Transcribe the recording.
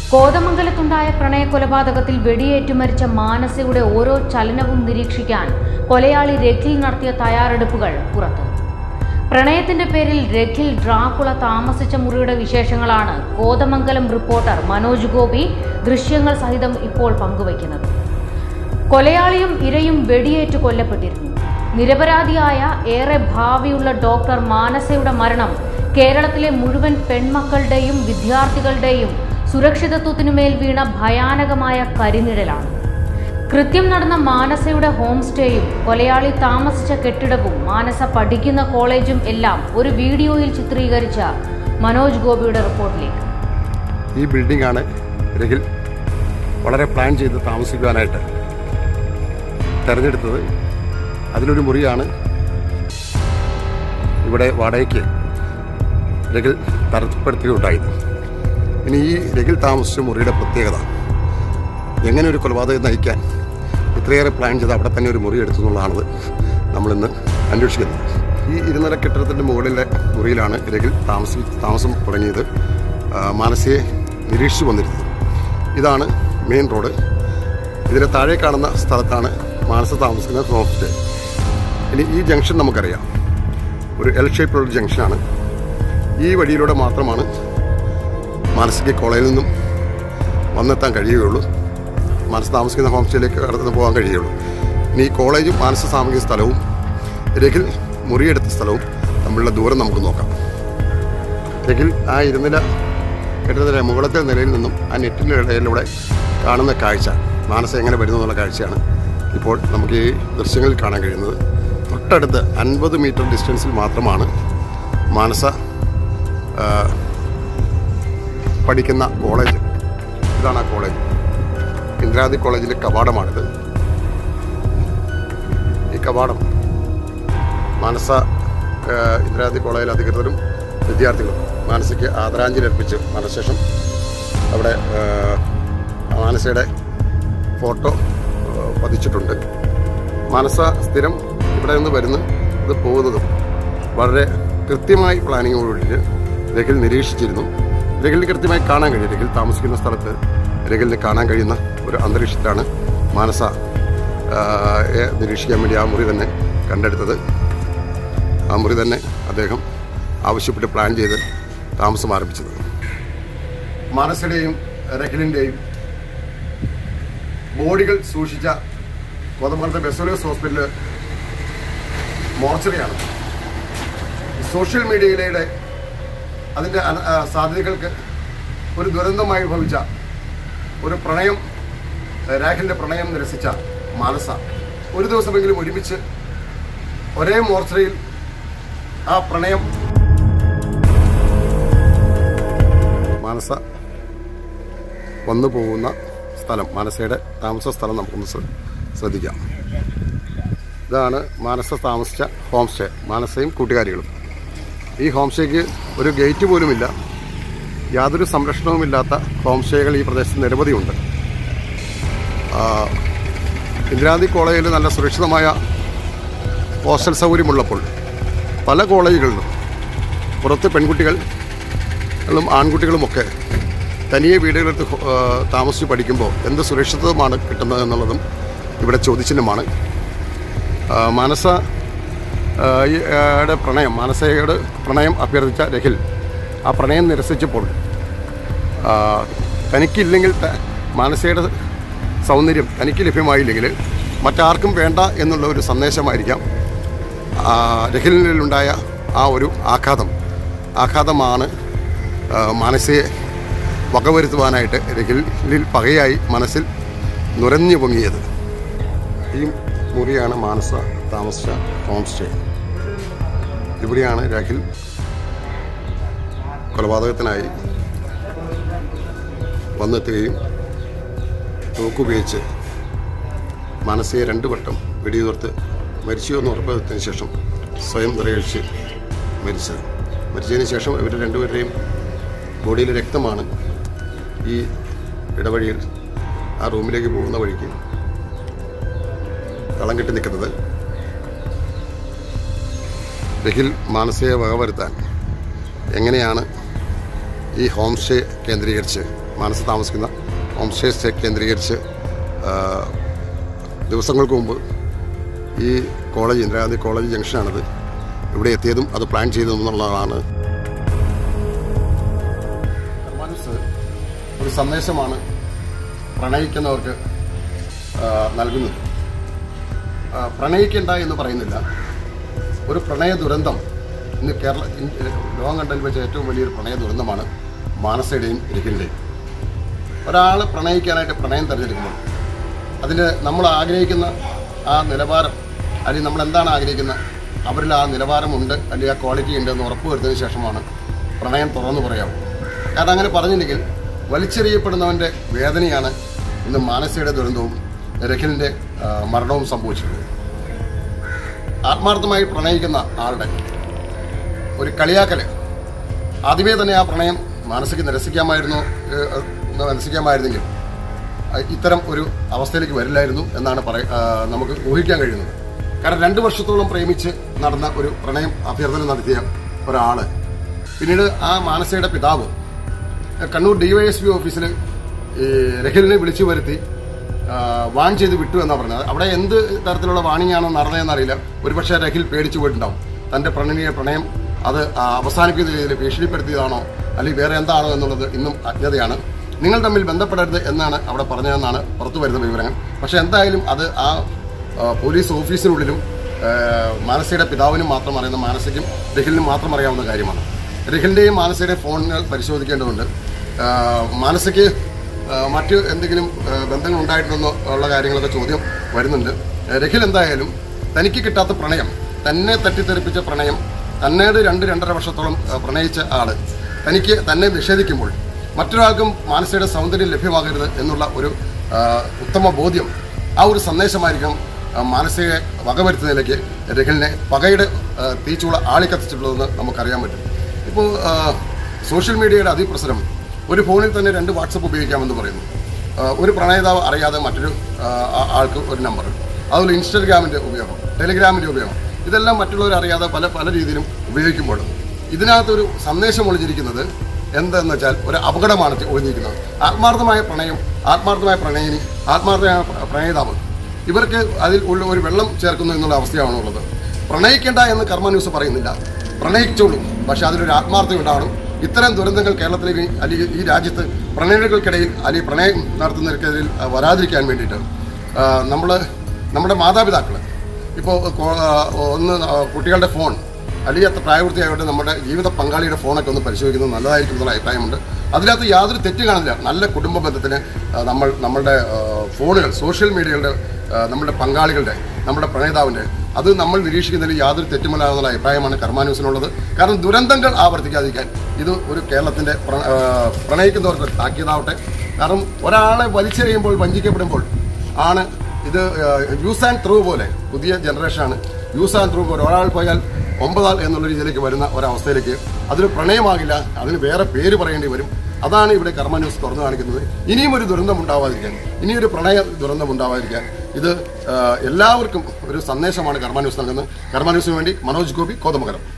കോതമംഗലത്തുണ്ടായ പ്രണയകൊലപാതകത്തിൽ വെടിയേറ്റു മരിച്ച മാനസയുടെ ഓരോ ചലനവും നിരീക്ഷിക്കാൻ കൊലയാളി രഖിൽ നടത്തിയ തയ്യാറെടുപ്പുകൾ പുറത്തു പ്രണയത്തിന്റെ പേരിൽ രഖിൽ ഡ്രാക്കുള താമസിച്ച മുറിയുടെ വിശേഷങ്ങളാണ് കോതമംഗലം റിപ്പോർട്ടർ മനോജ് ഗോപി ദൃശ്യങ്ങൾ സഹിതം ഇപ്പോൾ പങ്കുവയ്ക്കുന്നത് കൊലയാളിയും ഇരയും വെടിയേറ്റ് കൊല്ലപ്പെട്ടിരുന്നു നിരപരാധിയായ ഏറെ ഭാവിയുള്ള ഡോക്ടർ മാനസയുടെ മരണം കേരളത്തിലെ മുഴുവൻ പെൺമക്കളുടെയും വിദ്യാർത്ഥികളുടെയും സുരക്ഷിതത്വത്തിനുമേൽ വീണ ഭയാനകമായ കരിനിഴലാണ് കൃത്യം നടന്ന മാനസയുടെ ഹോം സ്റ്റേയും കൊലയാളി താമസിച്ച കെട്ടിടവും മാനസ പഠിക്കുന്ന കോളേജും എല്ലാം ഒരു വീഡിയോയിൽ ചിത്രീകരിച്ച മനോജ് ഗോപിയുടെ റിപ്പോർട്ടിലേക്ക് ഈ ബിൽഡിംഗ് ആണ് രഹിൽ വളരെ പ്ലാൻ ചെയ്ത് താമസിക്കുവാനായിട്ട് തിരഞ്ഞെടുത്തത് അതിലൊരു മുറിയാണ് ഇവിടെ വാടകയ്ക്ക് രഹിൽ തരപ്പെടുത്തുകയുണ്ടായത് ഇനി ഈ രഹിൽ താമസിച്ച മുറിയുടെ പ്രത്യേകത എങ്ങനെ ഒരു കൊലപാതകം നയിക്കാൻ ഇത്രയേറെ പ്ലാൻ ചെയ്ത് അവിടെ തന്നെ ഒരു മുറി എടുത്തു എന്നുള്ളതാണത് നമ്മളിന്ന് അന്വേഷിക്കുന്നത് ഈ ഇരുനില കെട്ടിടത്തിൻ്റെ മുകളിലെ മുറിയിലാണ് രഹിൽ താമസി താമസം തുടങ്ങിയത് ആ, മാനസയെ നിരീക്ഷിച്ചു വന്നിരുന്നത് ഇതാണ് മെയിൻ റോഡ് ഇതിന് താഴെ കാണുന്ന സ്ഥലത്താണ് മാനസ താമസിക്കുന്ന ഹോം സ്റ്റേ ഇനി ഈ ജംഗ്ഷൻ നമുക്കറിയാം ഒരു എൽ ഷേപ്പിലുള്ള ജംഗ്ഷനാണ് ഈ വഴിയിലൂടെ മാത്രമാണ് മാനസിക കോളേജിൽ നിന്നും വന്നെത്താൻ കഴിയുകയുള്ളൂ മനസ്സ് താമസിക്കുന്ന ഹോം സ്റ്റേയിലേക്ക് കടന്നു പോകാൻ കഴിയുള്ളൂ ഇനി ഈ കോളേജും മാനസ സാമൂഹിക സ്ഥലവും രഖിൽ മുറിയെടുത്ത സ്ഥലവും തമ്മിലുള്ള ദൂരം നമുക്ക് നോക്കാം രഖിൽ ആ ഇരുനില കെട്ടിടത്തിൻ്റെ മുകളത്തെ നിലയിൽ നിന്നും ആ നെറ്റിൻ്റെ ഇടയിലൂടെ കാണുന്ന കാഴ്ച മാനസ എങ്ങനെ വരുന്നു എന്നുള്ള കാഴ്ചയാണ് ഇപ്പോൾ നമുക്ക് ഈ ദൃശ്യങ്ങളിൽ കാണാൻ കഴിയുന്നത് തൊട്ടടുത്ത് അൻപത് മീറ്റർ ഡിസ്റ്റൻസിൽ മാത്രമാണ് മാനസ ആ, പഠിക്കുന്ന കോളേജ് ഇതാണ് ആ കോളേജ് ഇന്ദിരാഗാന്ധി കോളേജിലെ കവാടമാണിത് ഈ കവാടം മാനസ ആ, ഇന്ദിരാഗാന്ധി കോളേജിലെ അധികൃതരും വിദ്യാർത്ഥികളും മാനസയ്ക്ക് ആദരാഞ്ജലി അർപ്പിച്ച് മരണശേഷം അവിടെ ആ, മാനസയുടെ ഫോട്ടോ ആ, പതിച്ചിട്ടുണ്ട് മാനസ സ്ഥിരം ഇവിടെ നിന്ന് വരുന്നു ഇത് പോകുന്നതും വളരെ കൃത്യമായി പ്ലാനിങ്ങോടുകൂടി രഖിൽ നിരീക്ഷിച്ചിരുന്നു രഖിലിന് കൃത്യമായി കാണാൻ കഴിയും രഖിൽ താമസിക്കുന്ന സ്ഥലത്ത് രഖിലിന് കാണാൻ കഴിയുന്ന ഒരു അന്തരീക്ഷത്തിലാണ് മാനസ ആ, യെ നിരീക്ഷിക്കാൻ വേണ്ടി ആ മുറി തന്നെ കണ്ടെടുത്തത് ആ മുറി തന്നെ അദ്ദേഹം ആവശ്യപ്പെട്ട് പ്ലാൻ ചെയ്ത് താമസം ആരംഭിച്ചത് മാനസയുടെയും രഖിലിൻ്റെയും ബോഡികൾ സൂക്ഷിച്ച കോതമംഗലത്തെ ബെസോലിയസ് ഹോസ്പിറ്റല് മോർച്ചറിയാണ് സോഷ്യൽ മീഡിയയിലെ അതിൻ്റെ അന- ആ, സാധ്യതകൾക്ക് ഒരു ദുരന്തമായി ഭവിച്ച ഒരു പ്രണയം രാഖിലിൻ്റെ പ്രണയം നിരസിച്ച മാനസ ഒരു ദിവസമെങ്കിലും ഒരുമിച്ച് ഒരേ മോർച്ചറിയിൽ ആ പ്രണയം മാനസ വന്നു പോകുന്ന സ്ഥലം മാനസയുടെ താമസ സ്ഥലം നമുക്കൊന്ന് ശ്ര- ശ്രദ്ധിക്കാം ഇതാണ് മാനസ താമസിച്ച ഹോം സ്റ്റേ മാനസയും കൂട്ടുകാരികളും ഈ ഹോം സ്റ്റേക്ക് ഒരു ഗേറ്റ് പോലുമില്ല യാതൊരു സംരക്ഷണവുമില്ലാത്ത ഹോം സ്റ്റേകൾ ഈ പ്രദേശത്ത് നിരവധിയുണ്ട് ആ, ഇന്ദിരാഗാന്ധി കോളേജിൽ നല്ല സുരക്ഷിതമായ ഹോസ്റ്റൽ സൗകര്യമുള്ളപ്പോൾ പല കോളേജുകളിലും പുറത്ത് പെൺകുട്ടികളും ആൺകുട്ടികളുമൊക്കെ തനിയെ വീടുകളെടുത്ത് ഹോ- ആ, താമസിച്ച് പഠിക്കുമ്പോൾ എന്ത് സുരക്ഷിതമാണ് കിട്ടുന്നത് എന്നുള്ളതും ഇവിടെ ചോദ്യചിഹ്നമാണ് ആ, മാനസ ആ, ഈ, ആ, യുടെ പ്രണയം മാനസയുടെ പ്രണയം അഭ്യർത്ഥിച്ച രഹിൽ ആ പ്രണയം നിരസിച്ചപ്പോൾ ആ, തനിക്കില്ലെങ്കിൽ ത- മാനസയുടെ സൗന്ദര്യം തനിക്ക് ലഭ്യമായില്ലെങ്കിൽ മറ്റാർക്കും വേണ്ട എന്നുള്ള ഒരു സന്ദേശമായിരിക്കാം ആ, രഹിലിനുണ്ടായ ആ ഒരു ആഘാതം ആഘാതമാണ് ആ, മാനസയെ വകവരുത്തുവാനായിട്ട് രഹിലിൽ പകയായി മനസ്സിൽ നുരഞ്ഞു പൊങ്ങിയത് ഈ മുറിയാണ് മാനസ താമസിച്ച ഹോം സ്റ്റേ ഇവിടെയാണ് രാഹിൽ കൊലപാതകത്തിനായി വന്നെത്തുകയും തോക്കുപയോഗിച്ച് മാനസയെ രണ്ട് വട്ടം വെടിയുതിർത്ത് മരിച്ചു എന്ന് ഉറപ്പുവരുത്തിയതിനു ശേഷം സ്വയം നിറയൊഴിച്ച് മരിച്ചത് മരിച്ചതിന് ശേഷം ഇവർ രണ്ടുപേരുടെയും ബോഡിയിലെ രക്തമാണ് ഈ ഇടവഴിയിൽ ആ റൂമിലേക്ക് പോകുന്ന വഴിക്ക് കളം കെട്ടി നിൽക്കുന്നത് രഹിൽ മാനസിക വകവരുത്താൻ എങ്ങനെയാണ് ഈ ഹോം സ്റ്റേ കേന്ദ്രീകരിച്ച് മാനസ് താമസിക്കുന്ന ഹോം സ്റ്റേ കേന്ദ്രീകരിച്ച് ആ, ദിവസങ്ങൾക്ക് മുമ്പ് ഈ കോളേജ് ഇന്ദിരാഗാന്ധി കോളേജ് ജംഗ്ഷനാണിത് ഇവിടെ എത്തിയതും അത് പ്ലാൻ ചെയ്തതും എന്നുള്ളതാണ് കർമാനുസ് ഒരു സന്ദേശമാണ് പ്രണയിക്കുന്നവർക്ക് ആ, നൽകുന്നത് ആ, പ്രണയിക്കണ്ട എന്ന് പറയുന്നില്ല ഒരു പ്രണയ ദുരന്തം ഇന്ന് കേരള ഇൻ- ലോകം കണ്ടതിൽ വെച്ച ഏറ്റവും വലിയൊരു പ്രണയ ദുരന്തമാണ് മാനസയുടെയും രഹിലിൻ്റെയും ഒരാൾ പ്രണയിക്കാനായിട്ട് പ്രണയം തിരഞ്ഞെടുക്കുമ്പോൾ അതിൽ നമ്മൾ ആഗ്രഹിക്കുന്ന ആ നിലവാരം അല്ലെങ്കിൽ നമ്മൾ എന്താണ് ആഗ്രഹിക്കുന്നത് അവരിൽ ആ നിലവാരമുണ്ട് അല്ലെങ്കിൽ ആ ക്വാളിറ്റി ഉണ്ട് എന്ന് ഉറപ്പ് വരുത്തിയതിനു ശേഷമാണ് പ്രണയം തുറന്നു പറയാവൂ കാരണം അങ്ങനെ പറഞ്ഞില്ലെങ്കിൽ വലിച്ചെറിയപ്പെടുന്നവൻ്റെ വേദനയാണ് ഇന്ന് മാനസയുടെ ദുരന്തവും രഖിലിൻ്റെ ആ, മരണവും സംഭവിച്ചത് ആത്മാർത്ഥമായി പ്രണയിക്കുന്ന ആളുടെ ഒരു കളിയാക്കല് ആദ്യമേ തന്നെ ആ പ്രണയം മാനസിക നിരസിക്കാമായിരുന്നു ഏഹ്, നിരസിക്കാമായിരുന്നെങ്കിൽ അഹ് ഇത്തരം ഒരു അവസ്ഥയിലേക്ക് വരില്ലായിരുന്നു എന്നാണ് പറയ ആ, നമുക്ക് ഊഹിക്കാൻ കഴിയുന്നത് കാരണം രണ്ട് വർഷത്തോളം പ്രേമിച്ച് നടന്ന ഒരു പ്രണയം അഭ്യർത്ഥന നടത്തിയ ഒരാള് പിന്നീട് ആ മാനസയുടെ പിതാവ് കണ്ണൂർ ഡിവൈഎസ്പി ഓഫീസിൽ ഈ രഹിലിനെ വിളിച്ചു വരുത്തി ആ, വാൺ ചെയ്ത് വിട്ടു എന്നാണ് പറഞ്ഞത് അവിടെ എന്ത് തരത്തിലുള്ള വാണിംഗ് ആണോ നടന്നതെന്ന് അറിയില്ല ഒരുപക്ഷെ രഹിൽ പേടിച്ചു പോയിട്ടുണ്ടാവും തന്റെ പ്രണയിനിയെ പ്രണയം അത് ആ, അവസാനിപ്പിക്കുന്ന രീതിയിൽ ഭീഷണിപ്പെടുത്തിയതാണോ അല്ലെങ്കിൽ വേറെ എന്താണോ എന്നുള്ളത് ഇന്നും അജ്ഞതയാണ് നിങ്ങൾ തമ്മിൽ ബന്ധപ്പെടരുത് എന്നാണ് അവിടെ പറഞ്ഞതെന്നാണ് പുറത്തു വരുന്ന വിവരങ്ങൾ പക്ഷെ എന്തായാലും അത് ആ ആ, പോലീസ് ഓഫീസിനുള്ളിലും ആ, മാനസയുടെ പിതാവിനും മാത്രം അറിയുന്ന മാനസയ്ക്കും രഹിലിനും മാത്രം അറിയാവുന്ന കാര്യമാണ് രഹിലിന്റെയും മാനസയുടെയും ഫോണുകൾ പരിശോധിക്കേണ്ടതുണ്ട് ആ, മാനസയ്ക്ക് ആ, മറ്റ് എന്തെങ്കിലും ആ, ബന്ധങ്ങൾ ഉണ്ടായിട്ടുണ്ടെന്നോ ഉള്ള കാര്യങ്ങളൊക്കെ ചോദ്യം വരുന്നുണ്ട് രഹിൽ എന്തായാലും തനിക്ക് കിട്ടാത്ത പ്രണയം തന്നെ തട്ടിത്തെറിപ്പിച്ച പ്രണയം തന്നേട് രണ്ട് രണ്ടര വർഷത്തോളം ആ, പ്രണയിച്ച ആള് തനിക്ക് തന്നെ നിഷേധിക്കുമ്പോൾ മറ്റൊരാൾക്കും മാനസയുടെ സൗന്ദര്യം ലഭ്യമാകരുത് എന്നുള്ള ഒരു ആ, ഉത്തമ ബോധ്യം ആ ഒരു സന്ദേശമായിരിക്കും ആ, മാനസിക വകവരുത്തുന്നതിലേക്ക് രഖലിനെ പകയുടെ ആ, തീച്ചുള ആളിക്കത്തിച്ചിട്ടുള്ളതെന്ന് നമുക്കറിയാൻ പറ്റും ഇപ്പോൾ ആ, സോഷ്യൽ മീഡിയയുടെ അതിപ്രസരം ഒരു ഫോണിൽ തന്നെ രണ്ട് വാട്സപ്പ് ഉപയോഗിക്കാമെന്ന് പറയുന്നു ആ, ഒരു പ്രണയിതാവ് അറിയാതെ മറ്റൊരു ആ, ആ- ആൾക്ക് ഒരു നമ്പർ അതുപോലെ ഇൻസ്റ്റഗ്രാമിൻ്റെ ഉപയോഗം ടെലിഗ്രാമിൻ്റെ ഉപയോഗം ഇതെല്ലാം മറ്റുള്ളവർ അറിയാതെ പല പല രീതിയിലും ഉപയോഗിക്കുമ്പോൾ ഇതിനകത്തൊരു സന്ദേശം ഒളിഞ്ഞിരിക്കുന്നത് എന്തെന്ന് വെച്ചാൽ ഒരു അപകടമാണ് ഒളിഞ്ഞിരിക്കുന്നത് ആത്മാർത്ഥമായ പ്രണയം ആത്മാർത്ഥമായ പ്രണയിനി ആത്മാർത്ഥമായ പ്ര- പ്രണയിതാവ് ഇവർക്ക് അതിൽ ഉള്ള ഒരു വെള്ളം ചേർക്കുന്നു എന്നുള്ള അവസ്ഥയാണ് ഉള്ളത് പ്രണയിക്കേണ്ട എന്ന് കർമ്മ ന്യൂസ് പറയുന്നില്ല പ്രണയിച്ചോളൂ പക്ഷെ അതിലൊരു ആത്മാർത്ഥത ഉണ്ടാവണം ഇത്തരം ദുരന്തങ്ങൾ കേരളത്തിലേക്ക് അല്ലെങ്കിൽ ഈ രാജ്യത്ത് പ്രണയികൾക്കിടയിൽ അല്ലെങ്കിൽ പ്രണയം നടത്തുന്നവർക്കെതിരിൽ അഹ്, വരാതിരിക്കാൻ വേണ്ടിയിട്ട് നമ്മൾ നമ്മുടെ മാതാപിതാക്കൾ ഇപ്പോൾ ഒന്ന് ആ, കുട്ടികളുടെ ഫോൺ അല്ലെങ്കിൽ അത്ര പ്രായപൂർത്തിയായിട്ട് നമ്മുടെ ജീവിത പങ്കാളിയുടെ ഫോണൊക്കെ ഒന്ന് പരിശോധിക്കുന്നത് നല്ലതായിരിക്കും എന്നുള്ള അഭിപ്രായമുണ്ട് അതിനകത്ത് യാതൊരു തെറ്റ് കാണില്ല നല്ല കുടുംബ ബന്ധത്തിന് ആ, നമ്മൾ നമ്മളുടെ ആ, ഫോണുകൾ സോഷ്യൽ മീഡിയകളുടെ ആ, നമ്മുടെ പങ്കാളികളുടെ നമ്മുടെ പ്രണേതാവിൻ്റെ അത് നമ്മൾ നിരീക്ഷിക്കുന്നതിൽ യാതൊരു തെറ്റുമല്ല എന്നുള്ള അഭിപ്രായമാണ് കർമാന്യൂസിനുള്ളത് കാരണം ദുരന്തങ്ങൾ ആവർത്തിക്കാതിരിക്കാൻ ഇത് ഒരു കേരളത്തിൻ്റെ പ്ര- ആ, പ്രണയിക്കുന്നവർക്ക് ഒരു താക്കീതാവട്ടെ കാരണം ഒരാളെ വലിച്ചെറിയുമ്പോൾ വഞ്ചിക്കപ്പെടുമ്പോൾ ആണ് ഇത് യൂസ് ആൻഡ് ത്രൂ പോലെ പുതിയ ജനറേഷനാണ് യൂസ് ആൻഡ് ത്രൂ പോലെ ഒരാൾ പോയാൽ ഒമ്പതാൾ എന്നുള്ള രീതിയിലേക്ക് വരുന്ന ഒരവസ്ഥയിലേക്ക് അതൊരു പ്രണയമാകില്ല അതിന് വേറെ പേര് പറയേണ്ടി വരും അതാണ് ഇവിടെ കർമ്മ ന്യൂസ് തുറന്നു കാണിക്കുന്നത് ഇനിയും ഒരു ദുരന്തം ഉണ്ടാവാതിരിക്കാൻ ഇനിയൊരു പ്രണയ ദുരന്തം ഉണ്ടാവാതിരിക്കാൻ ഇത് ആ, എല്ലാവർക്കും ഒരു സന്ദേശമാണ് കർമ്മ ന്യൂസ് നൽകുന്നത് കർമ്മ ന്യൂസിന് വേണ്ടി മനോജ് ഗോപി കോതമംഗലം